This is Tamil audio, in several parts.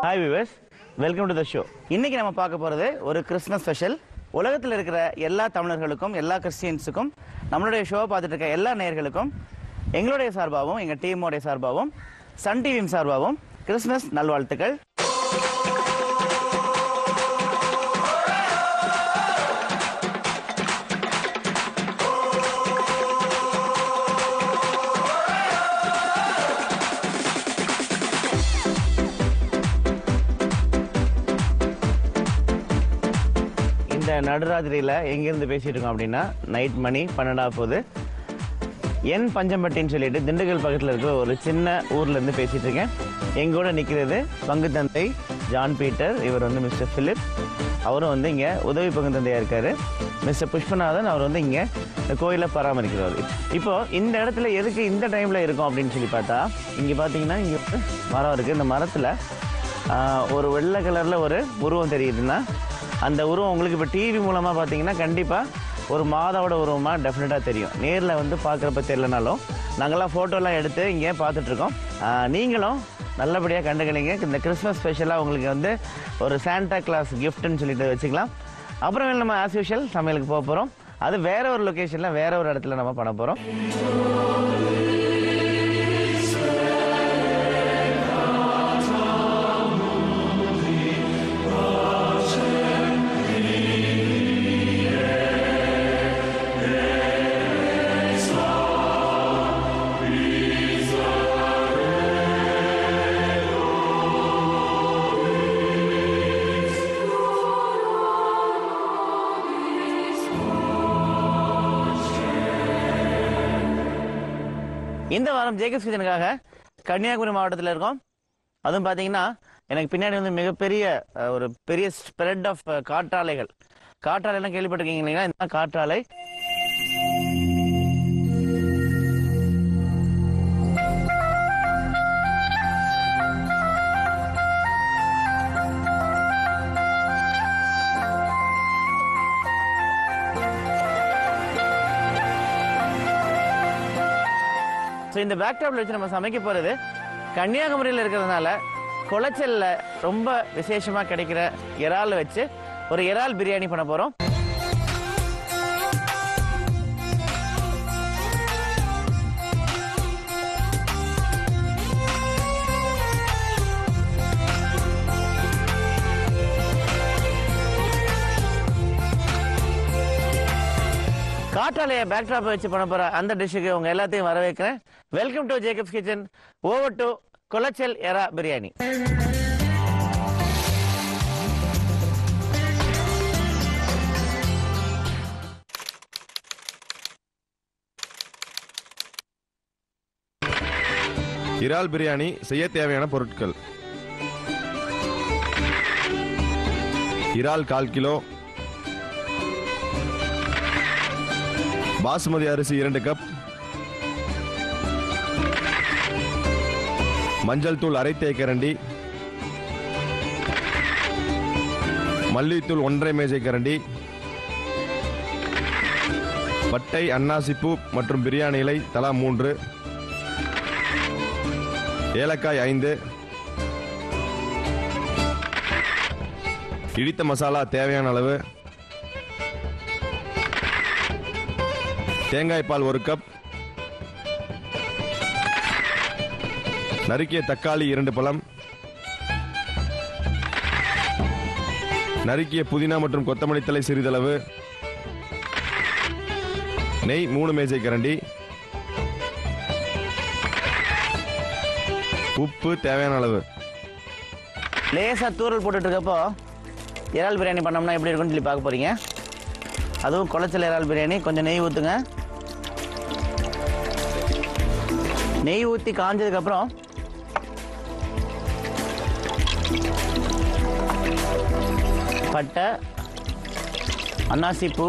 Hi viewers welcome to the show இன்னைக்கு நம்ம பார்க்க போகிறது ஒரு கிறிஸ்மஸ் ஸ்பெஷல் உலகத்தில் இருக்கிற எல்லா தமிழர்களுக்கும் எல்லா கிறிஸ்டியன்ஸுக்கும் நம்மளுடைய ஷோ பார்த்துட்டு இருக்க எல்லா நேயர்களுக்கும் எங்களுடைய சார்பாகவும் எங்கள் டீமோடைய சார்பாகவும் சன் டிவியும் சார்பாகவும் கிறிஸ்மஸ் நல்வாழ்த்துக்கள் இந்த நடுராத்திரியில் எங்கேருந்து பேசிட்டு இருக்கோம் அப்படின்னா நைட் மணி பன்னெண்டாவது போகுது என் பஞ்சம்பட்டின்னு சொல்லிட்டு திண்டுக்கல் பக்கத்தில் இருக்கிற ஒரு சின்ன ஊர்ல இருந்து பேசிட்டு இருக்கேன் எங்க கூட நிற்கிறது பங்கு தந்தை ஜான் பீட்டர் இவர் வந்து மிஸ்டர் பிலிப் அவரும் வந்து இங்கே உதவி பங்கு தந்தையா இருக்காரு மிஸ்டர் புஷ்பநாதன் அவர் வந்து இங்கே இந்த கோயிலை பராமரிக்கிறவர் இப்போ இந்த இடத்துல எதுக்கு இந்த டைமில் இருக்கும் அப்படின்னு சொல்லி பார்த்தா இங்கே பார்த்தீங்கன்னா இங்கே ஒரு மரம் இருக்குது இந்த மரத்தில் ஒரு வெள்ளை கலரில் ஒரு உருவம் தெரியுதுன்னா அந்த உருவம் உங்களுக்கு இப்போ டிவி மூலமாக பார்த்தீங்கன்னா கண்டிப்பாக ஒரு மாதாவோட உருவமாக டெஃபினட்டாக தெரியும் நேரில் வந்து பார்க்குறப்ப தெரியலனாலும் நாங்கள்லாம் ஃபோட்டோலாம் எடுத்து இங்கே பார்த்துட்ருக்கோம் நீங்களும் நல்லபடியாக கண்டுக்கலைங்க இந்த கிறிஸ்மஸ் ஸ்பெஷலாக உங்களுக்கு வந்து ஒரு சாண்டா கிளாஸ் கிஃப்ட்னு சொல்லிட்டு வச்சுக்கலாம் அப்புறமேல் நம்ம ஆஸ் யூஷுவல் சமையலுக்கு போக போகிறோம் அது வேற ஒரு லொக்கேஷனில் வேற ஒரு இடத்துல நம்ம பண்ண போகிறோம் இந்த வாரம் ஜேகஸ் கிச்சனுக்காக கன்னியாகுமரி மாவட்டத்தில் இருக்கோம் அதுவும் பார்த்தீங்கன்னா எனக்கு பின்னாடி வந்து மிகப்பெரிய அஹ், ஒரு பெரிய ஸ்ப்ரெட் ஆஃப் காற்றாலைகள் காற்றாலைலாம் கேள்விப்பட்டிருக்கீங்க இல்லைங்களா இந்த காற்றாலை ஸோ இந்த பேக்டாப்ல வச்சு நம்ம சமைக்க போகிறது கன்னியாகுமரியில் இருக்கிறதுனால குளச்சல்ல ரொம்ப விசேஷமாக கிடைக்கிற இறால் வச்சு ஒரு இறால் பிரியாணி பண்ண போகிறோம் காற்றாலைய பேக்ட்ராப் வச்சு பண்ண போற அந்த டிஷ்ஷுக்கு உங்க எல்லாத்தையும் வரவேற்கிறேன் welcome to Jacob's kitchen over to Kulachal எரா பிரியாணி இறால் பிரியாணி செய்ய தேவையான பொருட்கள் இறால் கால் கிலோ பாசுமதி அரிசி இரண்டு கப் மஞ்சள் தூள் அரை தேக்கரண்டி மல்லித்தூள் ஒன்றரை மேஜை கரண்டி பட்டை அன்னாசிப்பூ மற்றும் பிரியாணி இலை தலா மூன்று ஏலக்காய் ஐந்து இடித்த மசாலா தேவையான அளவு தேங்காய் பால் ஒரு கப் நறுக்கிய தக்காளி இரண்டு பழம் நறுக்கிய புதினா மற்றும் கொத்தமல்லி தழை சிறிதளவு நெய் மூணு மேஜை கரண்டி உப்பு தேவையான அளவு லேசா தூரல் போட்டுட்டு இருக்கப்போ இறால் பிரியாணி பண்ணோம்னா எப்படி இருக்கும்னு சொல்லி பார்க்க போறீங்க அதுவும் குளச்சல் இறால் பிரியாணி கொஞ்சம் நெய் ஊற்றுங்க நெய் ஊற்றி காஞ்சதுக்கப்புறம் பட்டை அன்னாசிப்பூ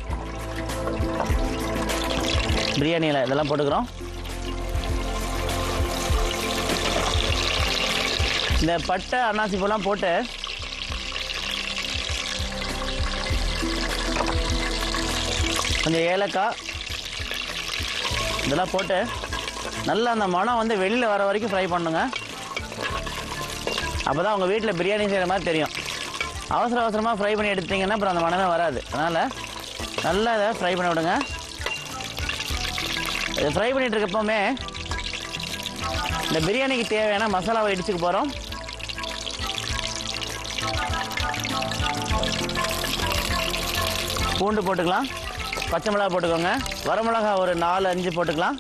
பிரியாணி இலை இதெல்லாம் போட்டுக்கிறோம் இந்த பட்டை அன்னாசி பூலாம் போட்டு கொஞ்சம் ஏலக்காய் இதெல்லாம் போட்டு நல்லா அந்த மனம் வந்து வெளியில் வர வரைக்கும் ஃப்ரை பண்ணுங்க அப்போ தான் உங்கள் வீட்டில் பிரியாணி செய்கிற மாதிரி தெரியும் அவசர அவசரமாக ஃப்ரை பண்ணி எடுத்தீங்கன்னா அப்புறம் அந்த மனமே வராது அதனால் நல்லா இதை ஃப்ரை பண்ணி விடுங்க இது ஃப்ரை பண்ணிட்டு இருக்கப்போமே இந்த பிரியாணிக்கு தேவையான மசாலாவை இடிச்சுக்க போகிறோம் பூண்டு போட்டுக்கலாம் பச்சை மிளகா போட்டுக்கோங்க வரமிளகா ஒரு நாலு அஞ்சு போட்டுக்கலாம்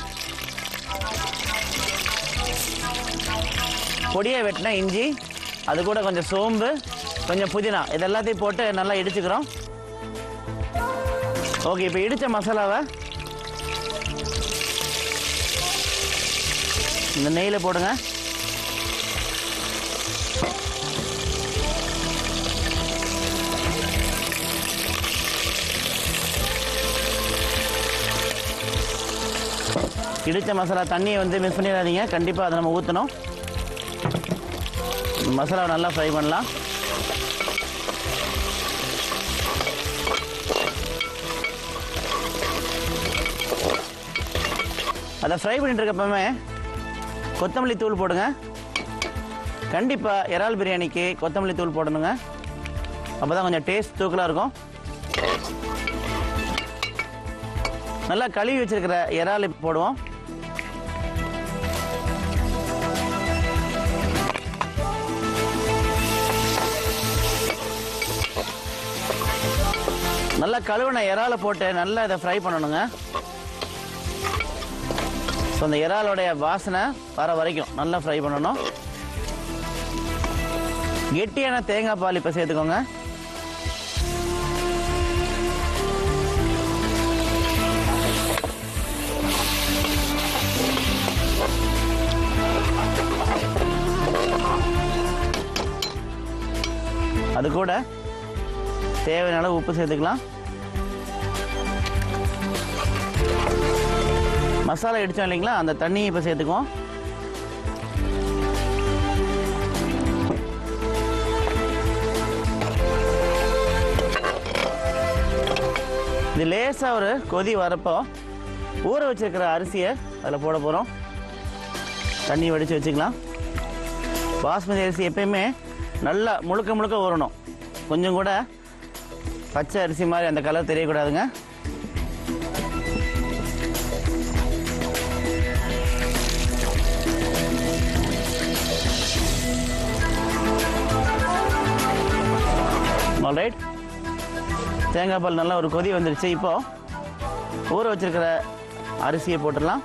பொடியை வெட்டின இஞ்சி அது கூட கொஞ்சம் சோம்பு கொஞ்சம் புதினா இது எல்லாத்தையும் போட்டு நல்லா இடிச்சுக்கிறோம் ஓகே இப்போ இடித்த மசாலாவை இந்த நெய்யில் போடுங்க இடித்த மசாலா தண்ணியை வந்து மிஸ் பண்ணிடாதீங்க கண்டிப்பாக அதை நம்ம ஊற்றணும் மசாலாவை நல்லா ஃப்ரை பண்ணலாம் அதை ஃப்ரை பண்ணிட்டு இருக்கப்பமே கொத்தமல்லி தூள் போடுங்க கண்டிப்பாக இறால் பிரியாணிக்கு கொத்தமல்லி தூள் போடணுங்க அப்போ தான் கொஞ்சம் டேஸ்ட் தூக்கலாக இருக்கும் நல்லா கழுவி வச்சிருக்கிற இறால் இப்ப போடுவோம் நல்லா கழுவின இறால போட்டு நல்லா இதை ஃப்ரை பண்ணணுங்க ஸோ அந்த இறாலோடைய வாசனை வர வரைக்கும் நல்லா ஃப்ரை பண்ணணும் கெட்டியான தேங்காய் பால் இப்போ சேர்த்துக்கோங்க அது கூட தேவையான அளவு உப்பு சேர்த்துக்கலாம் மசாலா இடிச்சோம் இல்லைங்களா அந்த தண்ணியை இப்போ சேர்த்துக்குவோம் இது லேசாக ஒரு கொதி வரப்போ ஊற வச்சிருக்கிற அரிசியை அதில் போட போகிறோம் தண்ணி வடித்து வச்சுக்கலாம் பாஸ்மதி அரிசி எப்பயுமே நல்லா முழுக்க முழுக்க ஊறணும் கொஞ்சம் கூட பச்சை அரிசி மாதிரி அந்த கலர் தெரியக்கூடாதுங்க ஆல்ரைட் தேங்காய் பால் நல்லா ஒரு கொதி வந்துருச்சு இப்போ ஊற வச்சிருக்கிற அரிசியை போட்டுடலாம்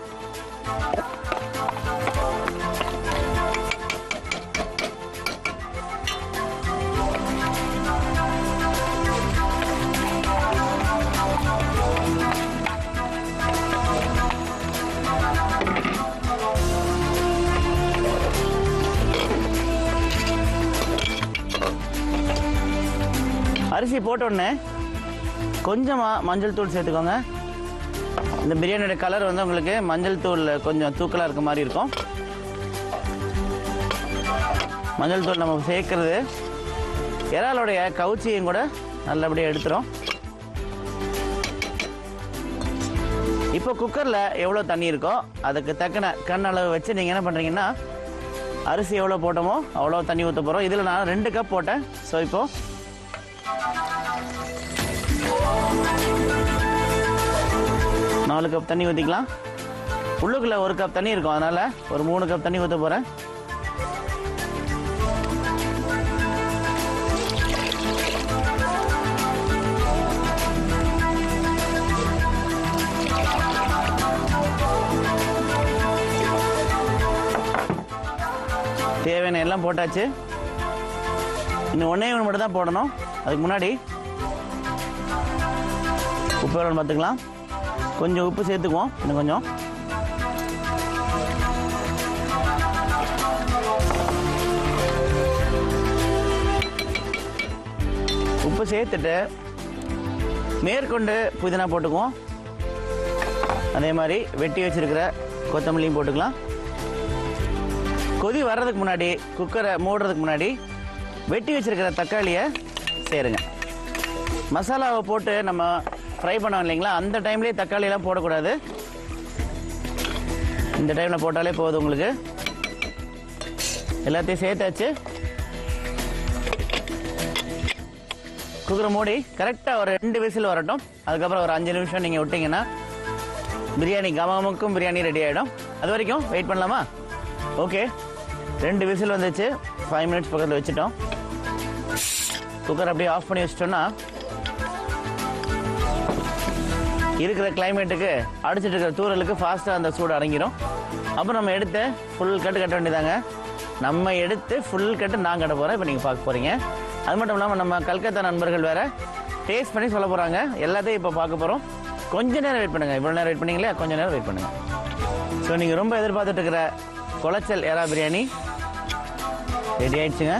அரிசி போட்ட உடனே கொஞ்சமாக மஞ்சள் தூள் சேர்த்துக்கோங்க இந்த பிரியாணியோட கலர் வந்து உங்களுக்கு மஞ்சள் தூள் கொஞ்சம் தூக்கலாக இருக்க மாதிரி இருக்கும் மஞ்சள் தூள் நம்ம சேர்க்கறது இறாலுடைய கவுச்சியும் கூட நல்லபடியாக எடுத்துரும் இப்போ குக்கரில் எவ்வளோ தண்ணி இருக்கோ அதுக்கு தக்கன கண் அளவு வச்சு நீங்கள் என்ன பண்ணுறீங்கன்னா அரிசி எவ்வளோ போட்டோமோ அவ்வளோ தண்ணி ஊற்ற போகிறோம் இதில் நான் ரெண்டு கப் போட்டேன் ஸோ இப்போது நாலு கப் தண்ணி ஊற்றிக்கலாம் உள்ளுக்குள்ள ஒரு கப் தண்ணி இருக்கும் அதனால ஒரு மூணு கப் தண்ணி ஊற்ற போகிறேன் தேவையான எல்லாம் போட்டாச்சு இன்னும் ஒன்றே ஒன்று மட்டும் தான் போடணும் அதுக்கு முன்னாடி உப்பு எவ்வளோன்னு பார்த்துக்கலாம் கொஞ்சம் உப்பு சேர்த்துக்குவோம் இன்னும் கொஞ்சம் உப்பு சேர்த்துட்டு மேற்கொண்டு புதினா போட்டுக்குவோம் அதே மாதிரி வெட்டி வச்சிருக்கிற கொத்தமல்லியும் போட்டுக்கலாம் கொதி வர்றதுக்கு முன்னாடி குக்கரை மூடுறதுக்கு முன்னாடி வெட்டி வச்சிருக்கிற தக்காளியை சேருங்க மசாலாவை போட்டு நம்ம ஃப்ரை பண்ணோம் இல்லைங்களா அந்த டைம்லேயே தக்காளியெல்லாம் போடக்கூடாது இந்த டைமில் போட்டாலே போதும் உங்களுக்கு எல்லாத்தையும் சேர்த்தாச்சு குக்கரை மூடி கரெக்டாக ஒரு ரெண்டு விசில் வரட்டும் அதுக்கப்புறம் ஒரு அஞ்சு நிமிஷம் நீங்கள் விட்டீங்கன்னா பிரியாணி கமாமுக்கும் பிரியாணி ரெடி ஆகிடும் அது வரைக்கும் வெயிட் பண்ணலாமா ஓகே ரெண்டு விசில் வந்துச்சு ஃபைவ் மினிட்ஸ் பக்கத்தில் வச்சுட்டோம் குக்கர் அப்படியே ஆஃப் பண்ணி வச்சிட்டோம்னா இருக்கிற கிளைமேட்டுக்கு அடிச்சிட்டு இருக்கிற தூரலுக்கு ஃபாஸ்ட்டாக அந்த சூடு அடங்கிடும் அப்புறம் நம்ம எடுத்து ஃபுல் கட்டு கட்ட வேண்டியதாங்க நம்ம எடுத்து ஃபுல் கட்டு நான் கட்ட போகிறேன் இப்போ நீங்கள் பார்க்க போகிறீங்க அது மட்டும் இல்லாமல் நம்ம கல்கத்தா நண்பர்கள் வேற டேஸ்ட் பண்ணி சொல்ல போகிறாங்க எல்லாத்தையும் இப்போ பார்க்க போகிறோம் கொஞ்ச நேரம் வெயிட் பண்ணுங்கள் இவ்வளோ நேரம் வெயிட் பண்ணீங்களே கொஞ்ச நேரம் வெயிட் பண்ணுங்கள் ஸோ நீங்கள் ரொம்ப எதிர்பார்த்துட்டு இருக்கிற குளச்சல் எறா பிரியாணி ரெடி ஆயிடுச்சுங்க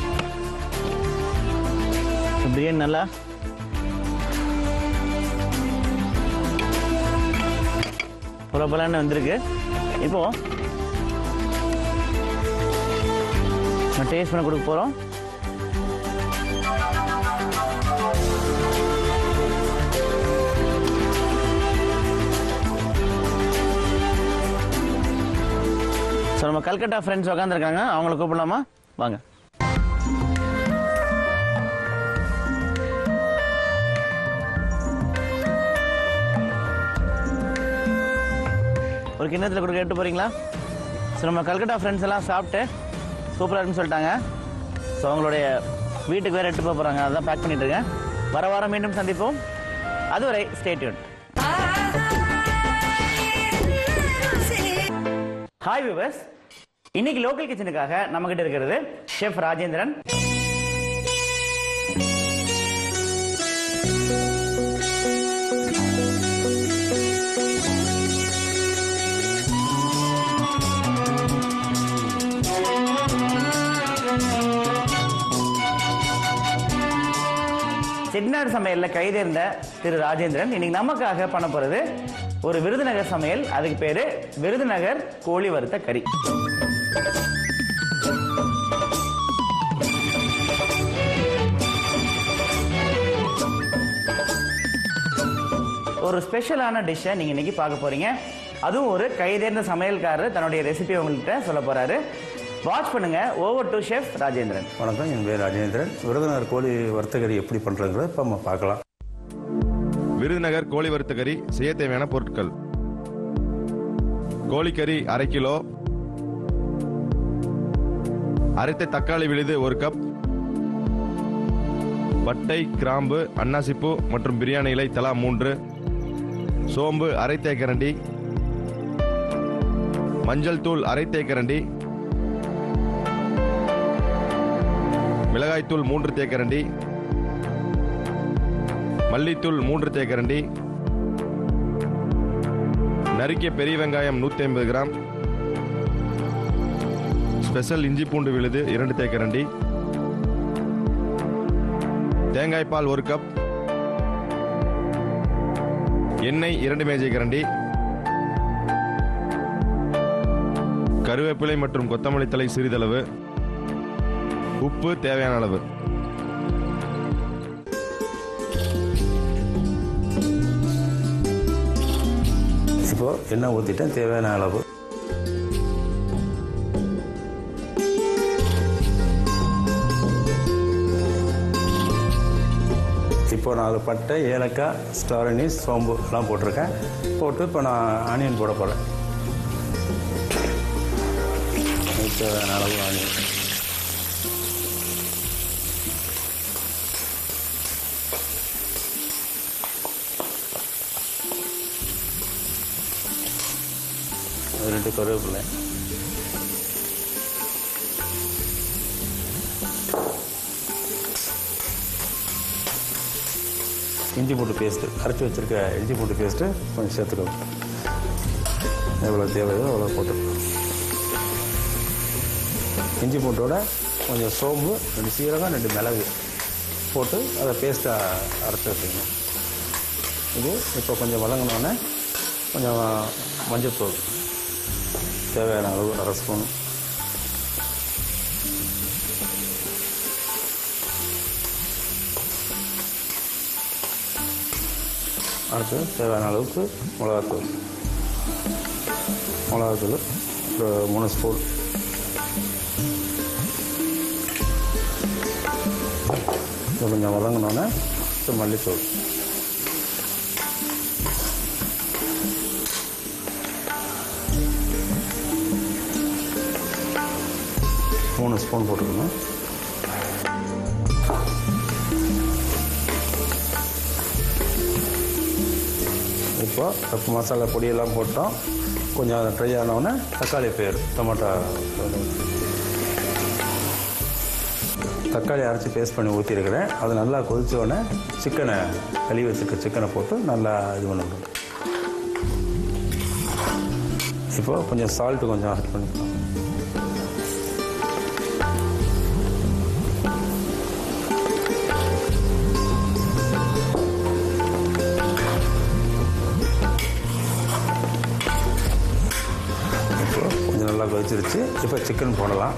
பிரியாணி நல்லா புல புலன்னு வந்திருக்கு இப்போ டேஸ்ட் பண்ண கொடுக்க போகிறோம் ஸோ நம்ம கல்கட்டா ஃப்ரெண்ட்ஸ் உட்காந்துருக்காங்க அவங்கள கூப்பிடலாமா வாங்க ஒரு கிண்ணத்தில் கொடுக்க எடுத்து போறீங்களா ஸோ நம்ம கல்கட்டா ஃப்ரெண்ட்ஸ் எல்லாம் சாப்பிட்டு சூப்பராக இருக்குன்னு சொல்லிட்டாங்க ஸோ அவங்களுடைய வீட்டுக்கு வேறு எடுத்து போக போகிறாங்க அதான் பேக் பண்ணிட்டு இருக்கேன் வர வாரம் மீண்டும் சந்திப்போம் அதுவரை ஸ்டேட்யூன் ஹாய் விவர்ஸ் இன்னைக்கு லோக்கல் கிச்சனுக்காக நம்ம கிட்ட இருக்கிறது ஷெஃப் ராஜேந்திரன் செட்டிநாடு சமையல்ல கைதேர்ந்த திரு ராஜேந்திரன் இன்னைக்கு நமக்காக பண்ண போறது ஒரு விருதுநகர் சமையல் அதுக்கு பேரு விருதுநகர் கோழி வறுத்த கறி ஒரு ஸ்பெஷலான டிஷ்ஷை நீங்க இன்னைக்கு பார்க்க போறீங்க அதுவும் ஒரு கைதேர்ந்த சமையல்காரர் தன்னுடைய ரெசிபி உங்கள்கிட்ட சொல்ல போறாரு வாட்ச் பண்ணுங்க ஓவர் டு ஷெஃப் ராஜேந்திரன் வணக்கம் என் பேர் ராஜேந்திரன் விருதுநகர் கோழி வர்த்தகரி எப்படி பண்ணுறதுங்கிறத இப்போ நம்ம பார்க்கலாம் விருதுநகர் கோழி வறுத்த கறி செய்ய தேவையான பொருட்கள் கோழிக்கறி அரை கிலோ அரைத்த தக்காளி விழுது ஒரு கப் பட்டை கிராம்பு அன்னாசிப்பூ மற்றும் பிரியாணி இலை தலா மூன்று சோம்பு அரை தேக்கரண்டி மஞ்சள் தூள் அரை தேக்கரண்டி மிளகாய்த்தூள் மூன்று தேக்கரண்டி மல்லித்தூள் மூன்று தேக்கரண்டி நறுக்கிய பெரிய வெங்காயம் நூற்றி ஐம்பது கிராம் ஸ்பெஷல் இஞ்சி பூண்டு விழுது இரண்டு தேக்கரண்டி தேங்காய் பால் ஒரு கப் எண்ணெய் இரண்டு மேஜை கரண்டி கருவேப்பிலை மற்றும் கொத்தமல்லி தலை சிறிதளவு உப்பு தேவையான அளவு இப்போ எண்ணெய் ஊற்றிட்டேன் தேவையான அளவு இப்போ நாலு பட்டை ஏலக்காய் ஸ்டார் அனீஸ் சோம்பு எல்லாம் போட்டிருக்கேன் போட்டு இப்போ நான் ஆனியன் போட போகிறேன் தேவையான அளவு ஆனியன் ரெண்டு கருவேப்பிலை இஞ்சி பூண்டு பேஸ்ட்டு அரைச்சி வச்சுருக்க இஞ்சி பூண்டு பேஸ்ட்டு கொஞ்சம் சேர்த்துக்கணும் எவ்வளோ தேவையோ அவ்வளோ போட்டுக்கலாம் இஞ்சி பூண்டோட கொஞ்சம் சோம்பு ரெண்டு சீரகம் ரெண்டு மிளகு போட்டு அதை பேஸ்ட்டாக அரைச்சி வச்சுக்கணும் இது இப்போ கொஞ்சம் வதங்கினோடனே கொஞ்சம் மஞ்சள்தூள் தேவையான அளவு அரை ஸ்பூன் அடுத்து தேவையான அளவுக்கு மிளகாத்தூள் மிளகாத்தூள் ஒரு மூணு ஸ்பூன் இது கொஞ்சம் வதங்கினோன்னே இது மல்லித்தூள் மூணு ஸ்பூன் போட்டுக்கணும் இப்போ இப்போ மசாலா பொடியெல்லாம் போட்டோம் கொஞ்சம் ட்ரை ஆனவுடனே தக்காளி பேர் டொமேட்டோ தக்காளி அரைச்சி பேஸ்ட் பண்ணி ஊற்றிருக்கிறேன் அது நல்லா கொதிச்ச உடனே சிக்கனை கழுவி வச்சுருக்க சிக்கனை போட்டு நல்லா இது பண்ணணும் இப்போ கொஞ்சம் சால்ட்டு கொஞ்சம் ஆட் பண்ணிக்கலாம் இப்போ கொஞ்சம் நல்லா கொதிச்சிருச்சு இப்போ சிக்கன் போடலாம்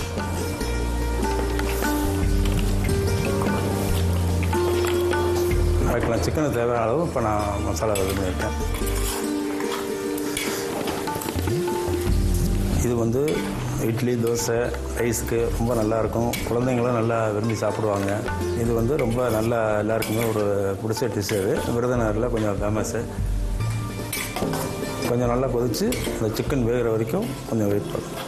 அரைக்கலாம் சிக்கனுக்கு தேவையான அளவு இப்போ நான் மசாலா ரெடி பண்ணியிருக்கேன் இது வந்து இட்லி தோசை ரைஸ்க்கு ரொம்ப நல்லாயிருக்கும் குழந்தைங்களும் நல்லா விரும்பி சாப்பிடுவாங்க இது வந்து ரொம்ப நல்லா எல்லாருக்குமே ஒரு பிடிச்ச டிஷ் அது விருதுநகரில் கொஞ்சம் ஃபேமஸ்ஸு கொஞ்சம் நல்லா கொதித்து அந்த சிக்கன் வேகிற வரைக்கும் கொஞ்சம் வெயிட் பண்ணும்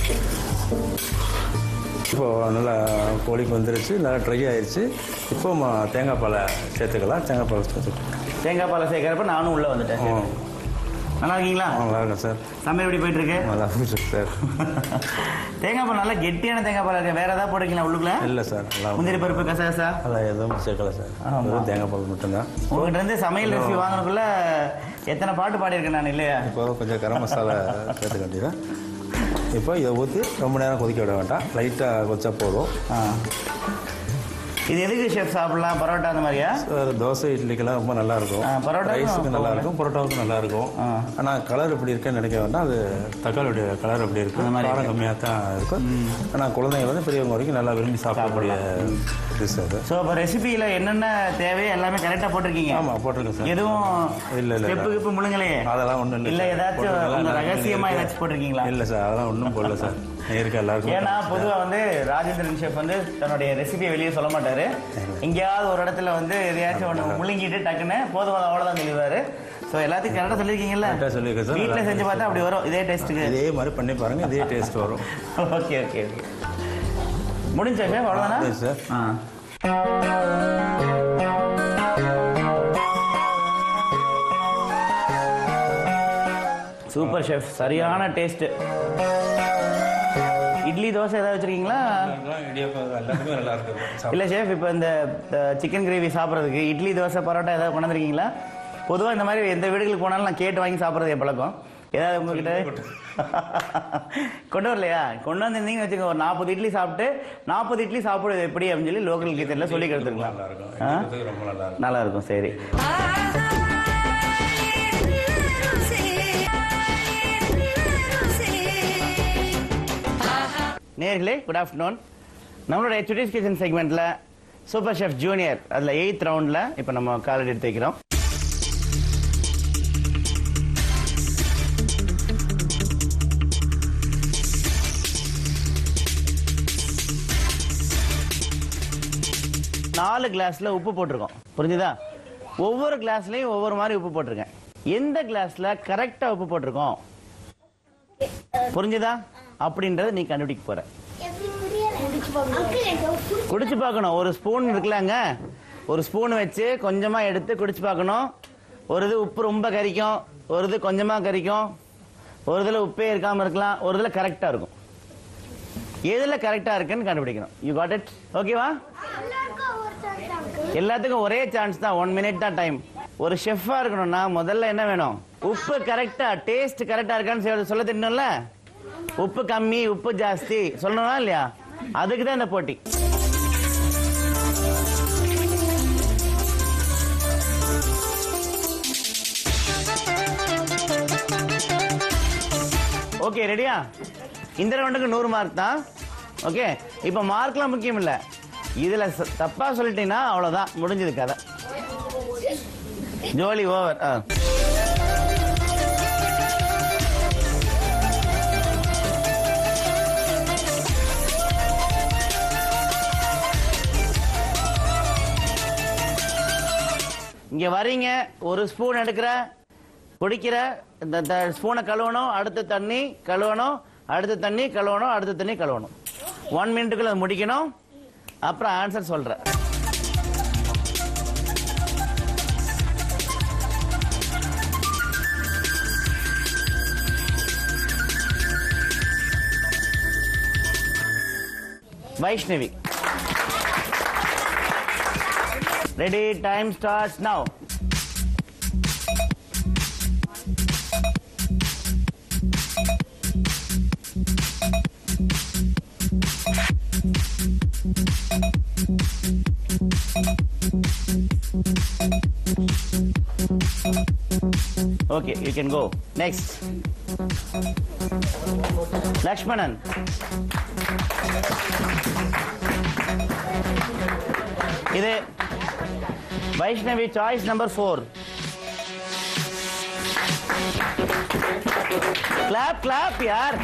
இப்போ நல்லா கோழிக்கு வந்துருச்சு நல்லா ட்ரை ஆயிடுச்சு இப்போ ம- தேங்காய் பாலை சேர்த்துக்கலாம் தேங்காய் பாலை சேர்த்துக்கலாம் தேங்காய் பாலை சேர்க்கறப்ப நானும் உள்ள வந்துட்டேன் ஆ, நல்லா இருக்கீங்களா நல்லா இருக்கும் சார் சமையல் எப்படி போயிட்டு இருக்கு நல்லா இருக்கு சார் தேங்காய் பால் நல்லா கெட்டியான தேங்காய் பால் இருக்கு வேற ஏதாவது போட்டுருக்கீங்களா உள்ளுக்குள்ள இல்லை சார் நல்லா முந்திரி பருப்பு கசகசா அதெல்லாம் எதுவும் சேர்க்கல சார் வெறும் தேங்காய் பால் மட்டும்தான் உங்ககிட்ட இருந்து சமையல் ரெசிபி வாங்குறதுக்குள்ள எத்தனை பாட்டு பாடியிருக்கேன் நான் இல்லையா இப்போ கொஞ்சம் கரம் மசாலா சேர்த்துக்க வேண்டியதான் இப்போ இதை ஊற்றி ரொம்ப நேரம் கொதிக்க விட வேண்டாம் லைட்டாக கொதிச்சா போதும் ஆ. இது எதுக்கு ஷெஃப் சாப்பிடலாம் பரோட்டா அந்த மாதிரியா சார் தோசை இட்லிக்கெல்லாம் ரொம்ப நல்லா இருக்கும் ஆ, பரோட்டாக்கும் ரைஸுக்கு நல்லா போகல. இருக்கும் பரோட்டாவுக்கும் நல்லா இருக்கும் ஆ. ஆனால் கலர் எப்படி இருக்குன்னு நினைக்க வேண்டாம் அது தக்காளியுடைய கலர் அப்படி இருக்கும் அந்த மாதிரி காரம் கம்மியாக தான் இருக்கும் ஆனால் குழந்தைங்க வந்து பெரியவங்க வரைக்கும் நல்லா விரும்பி சாப்பிடக்கூடிய டிஷ் அது ஸோ இப்போ ரெசிபியில் என்னென்ன தேவையோ எல்லாமே கரெக்டாக போட்டிருக்கீங்க ஆமாம் போட்டிருக்கேன் சார் எதுவும் இல்ல, இல்ல, ஸ்டெப்பு இல்ல. கிப்பு முழுங்கலையே அதெல்லாம் ஒன்றும் இல்லை இல்ல சார். ஏதாச்சும் போட்டிருக்கேன். உங்க நல்லா ரகசியமா இருக்கு. ஏதாச்சும் போட்டிருக்கீங்களா இல்லை சார் அதெல்லாம் ஒன்றும் போடல சார் நேருக்கு எல்லாருக்கும் ஏன்னா பொதுவா வந்து ராஜேந்திரன் ஷெஃப் வந்து தன்னுடைய ரெசிபியை வெளியே சொல்ல மாட்டாரு எங்கேயாவது ஒரு இடத்துல வந்து எதையாச்சும் ஒன்று முழுங்கிட்டு டக்குன்னு போதும் அவ்வளோதான் சொல்லிடுவாரு ஸோ எல்லாத்தையும் கரெக்டாக சொல்லியிருக்கீங்கல்ல கரெக்டாக சொல்லியிருக்கேன் சார். வீட்டில் செஞ்சு பார்த்தா அப்படி வரும் இதே டேஸ்ட்டுக்கு இதே மாதிரி பண்ணி பாருங்க இதே டேஸ்ட் வரும் ஓகே ஓகே ஓகே முடிஞ்ச ஷெஃப் அவ்வளோதானா சரி சார் ஆ சூப்பர் ஷெஃப் சரியான டேஸ்ட் இட்லி தோசை ஏதாவது வச்சிருக்கீங்களா எல்லாத்துக்குமே நல்லா இருக்கும் இல்ல ஷெஃப் இப்போ இந்த சிக்கன் கிரேவி சாப்பிட்றதுக்கு இட்லி தோசை பரோட்டா ஏதாவது கொண்டு வந்திருக்கீங்களா பொதுவாக இந்த மாதிரி எந்த வீடுகளுக்கு போனாலும் நான் கேட்டு வாங்கி சாப்பிட்றது என் பழக்கம் ஏதாவது உங்ககிட்ட கொண்டு வரலையா கொண்டு வந்திருந்தீங்கன்னு வச்சுக்கோங்க ஒரு நாற்பது இட்லி சாப்பிட்டு நாற்பது இட்லி சாப்பிடுறது எப்படி அப்படின்னு சொல்லி லோக்கல் கிச்சனில் சொல்லி கொடுத்துருக்கலாம் நல்லா இருக்கும் ஆ? இதுக்கு ரொம்ப நல்லா இருக்கும் நல்லா இருக்கும் சரி நேர்களே குட் ஆஃப்டர்நூன் நம்மளோட சுட்டிஸ் கிச்சன் செக்மெண்ட்டில் சூப்பர் ஷெஃப் ஜூனியர் அதில் எயித் ரவுண்டில் இப்போ நம்ம காலடி எடுத்து வைக்கிறோம் நாலு கிளாஸ்ல உப்பு போட்டிருக்கோம் புரிஞ்சுதா ஒவ்வொரு கிளாஸ்லயும் ஒவ்வொரு மாதிரி உப்பு போட்டிருக்கேன் எந்த கிளாஸ்ல கரெக்டா உப்பு போட்டிருக்கோம் புரிஞ்சுதா அப்படின்றத நீ கண்டுபிடிக்க போற குடிச்சு பார்க்கணும் ஒரு ஸ்பூன் இருக்குல்லங்க ஒரு ஸ்பூன் வச்சு கொஞ்சமா எடுத்து குடிச்சு பார்க்கணும் ஒரு இது உப்பு ரொம்ப கரிக்கும் ஒரு இது கொஞ்சமா கரிக்கும் ஒரு இதுல உப்பே இருக்காம இருக்கலாம் ஒரு இதுல கரெக்டா இருக்கும் எதுல கரெக்டா இருக்குன்னு கண்டுபிடிக்கணும் யூ காட் இட் ஓகேவா எல்லாத்துக்கும் ஒரே சான்ஸ் தான் ஒன் மினிட் தான் டைம் ஒரு ஷெஃபா இருக்கணும்னா முதல்ல என்ன வேணும் உப்பு கரெக்டா டேஸ்ட் கரெக்டா இருக்கான்னு சொல்ல- சொல்ல தெரியணும்ல உப்பு கம்மி உப்பு ஜாஸ்தி சொல்லணுமா இல்லையா அதுக்கு தான் இந்த போட்டி ஓகே ரெடியா இந்த ரவுண்டுக்கு நூறு மார்க் தான் ஓகே இப்போ மார்க்லாம் முக்கியம் இல்லை இதுல ச- தப்பா சொல்லிட்டீங்கன்னா அவ்வளவுதான் முடிஞ்சது கதை ஜோலி ஓவர் ஆ இங்க வரீங்க ஒரு ஸ்பூன் எடுக்கிற குடிக்கிற இந்த ஸ்பூனை கழுவணும் அடுத்த தண்ணி கழுவணும் அடுத்த தண்ணி கழுவணும் அடுத்த தண்ணி கழுவணும் ஒன் மினிட்டுக்குள்ள அதை முடிக்கணும் அப்புறம் ஆன்சர் சொல்றேன் Vaishnavi ready time starts now Okay, you can go. Next. Lakshmanan. இது Vaishnavi choice number four clap clap யார்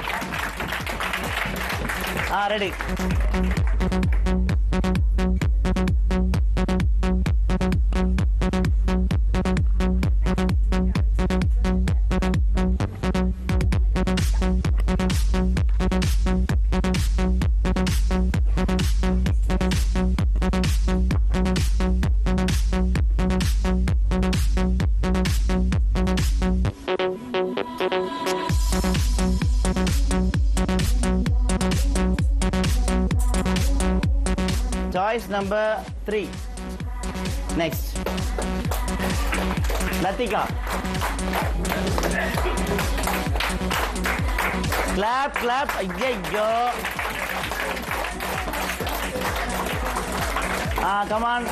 ஆ ready Choice number three. Next. Latika. Clap, clap. ஐயையோ ஆ கமான்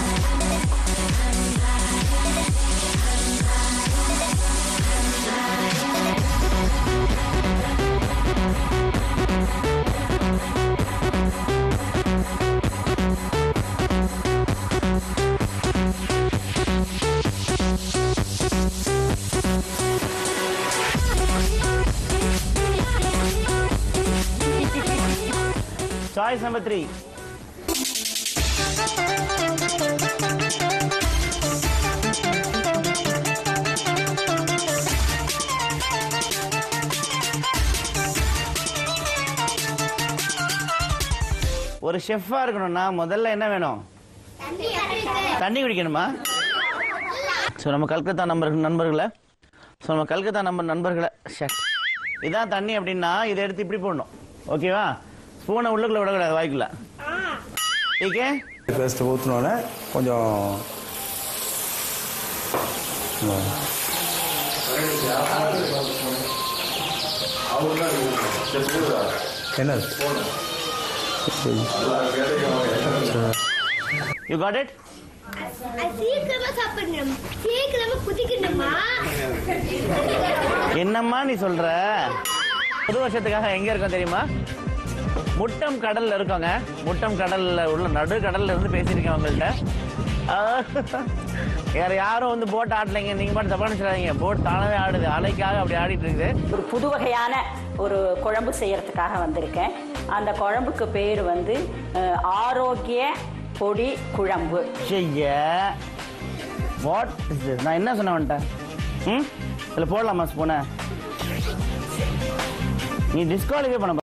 Choice number three. ஒரு ஷெஃபா இருக்கணும்னா முதல்ல என்ன வேணும் தண்ணி குடிக்கணுமா ஸோ நம்ம கல்கத்தா நம்பர் நண்பர்களை ஸோ நம்ம கல்கத்தா நம்பர் நண்பர்களை ஷட் இதான் தண்ணி அப்படின்னா இதை எடுத்து இப்படி போடணும் ஓகேவா ஸ்பூனை உள்ளுக்குள்ள விடக்கூடாது வாய்க்குள்ள ஓகே பேஸ்ட் ஊற்றினோடனே கொஞ்சம் என்னது யூ காட் இட் அது சீக்கிரமா சாப்பிடணும் சீக்கிரமா குதிக்கணுமா என்னம்மா நீ சொல்ற புது வருஷத்துக்காக எங்க இருக்கோம் தெரியுமா முட்டம் கடல்ல இருக்கோங்க முட்டம் கடல்ல உள்ள நடு கடல்ல இருந்து பேசியிருக்கேன் உங்கள்கிட்ட ஆஹ், வேற யாரும் வந்து போட் ஆடலைங்க நீங்க மட்டும் தப்பா நினைச்சிடாதீங்க போட் தானவே ஆடுது அலைக்காக அப்படி ஆடிட்டு இருக்குது ஒரு புது வகையான ஒரு குழம்பு செய்யறதுக்காக வந்திருக்கேன் அந்த குழம்புக்கு பேர் வந்து அஹ், ஆரோக்கிய பொடி குழம்பு செய்ய வாட் நான் என்ன சொன்ன வந்துட்டேன் ம் இதில் போடலாமா ஸ்பூனை நீ டிஸ்குவாலிஃபை பண்ண